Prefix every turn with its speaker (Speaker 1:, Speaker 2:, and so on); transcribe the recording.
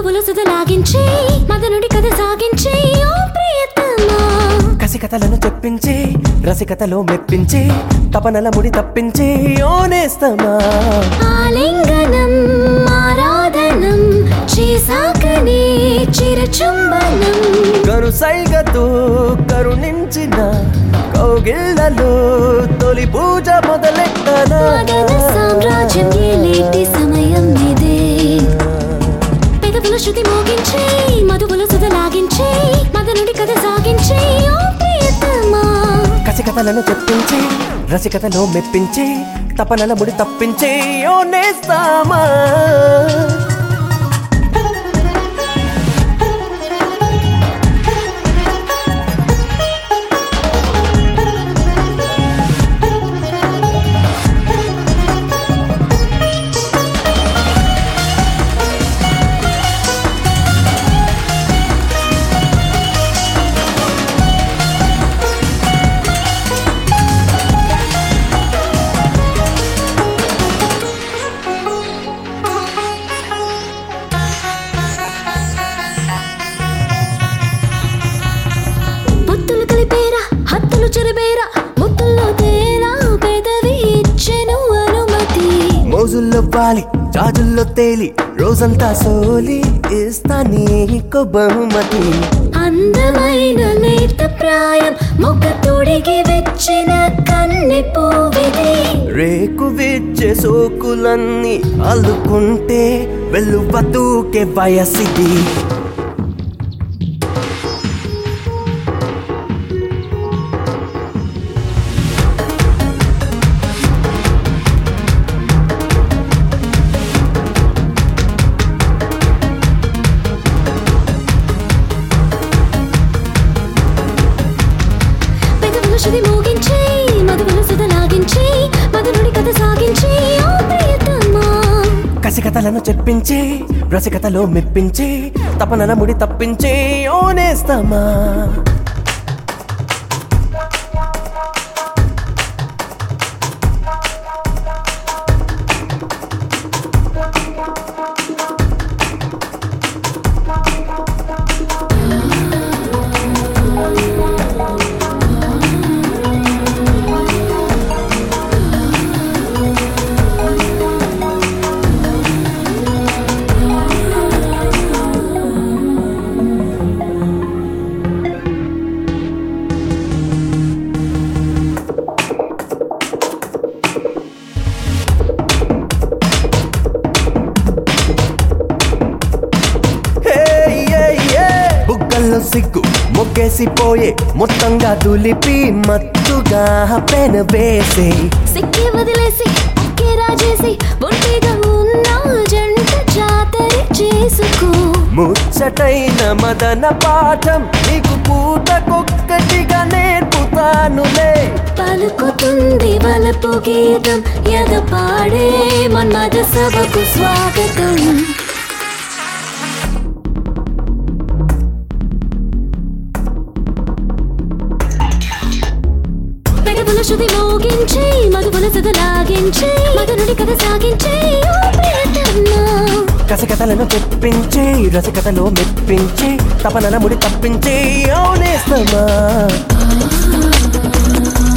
Speaker 1: మధువుల సుధ లాగించి మదనుడి కథ సాగించి ఓ ప్రియతమా
Speaker 2: కసికథలను తెప్పించి రసికథలో మెప్పించి తపనల ముడి తప్పించి ఓనేస్తమా
Speaker 1: ఆలింగనం ఆరాధనం చేసాకనే చిరచుంబనం
Speaker 2: కరు సైగతో కరుణించిన కౌగిళ్లలో తొలి పూజ మొదలెట్టనా
Speaker 1: మదన సామ్రాజ్యం ఏలేటి సమయం ఇదే పెదవుల శృతి మోగించి మధువుల సుధ లాగించి మదనుడి కథ సాగించి ఓ ప్రియతమా
Speaker 2: కసికథలను తెప్పించి రసికథలో మెప్పించి తపనల ముడి తప్పించి ఓనేస్తామా
Speaker 1: పొత్తులు కలిపేరా హత్తులు చెరిపేరా ముత్తుల్లో తేరా పెదవి ఇచ్చెను అనుమతి
Speaker 2: మోజుల్లో వాలి జాజుల్లో తేలి రోజంతా సోలి ఇస్తా నీకు బహుమతి
Speaker 1: అందమైన లేత ప్రాయం మొగ్గ తొడిగి వెచ్చిన కన్నె పువ్విది
Speaker 2: రేకు విచ్చే సోకులన్నీ అల్లుకుంటే వెళ్ళు బతుకే వయసిది
Speaker 1: పెదవుల శుది మోగించి మధువుల సుధ లాగించి మధునుడి కథ సాగించి ఓ ప్రియతమా
Speaker 2: కసికథలను చెప్పించి రసికథలో మెప్పించి తపనల ముడి తప్పించి ఓనేస్తామా హే, యే, యే. బుగ్గల్లో సిగ్గు మొగ్గేసిపోయే మొత్తంగా దులిపి మత్తుగా పెన వేసే
Speaker 1: సిక్కి వదిలేసి అక్కే రాజేసి ఒంటిగా ఉన్న జంట జాతర చేసుకో
Speaker 2: ముచ్చటైన మదన పాఠం నీకు పూటకొక్కటిగా నేర్పుతానులే
Speaker 1: పలుకుతుంది వలపు గీతం ఎద పాడే మన్మద సభకు స్వాగతం పెదవుల శుద్ధి మోగించి మధువుల సుధ లాగించి మధునుడి కథ సాగించి ఓ ప్రియతమా
Speaker 2: కసకథలను తెప్పించి రసకథలో మెప్పించి తపనల ముడి తప్పించి ఓనేస్తమా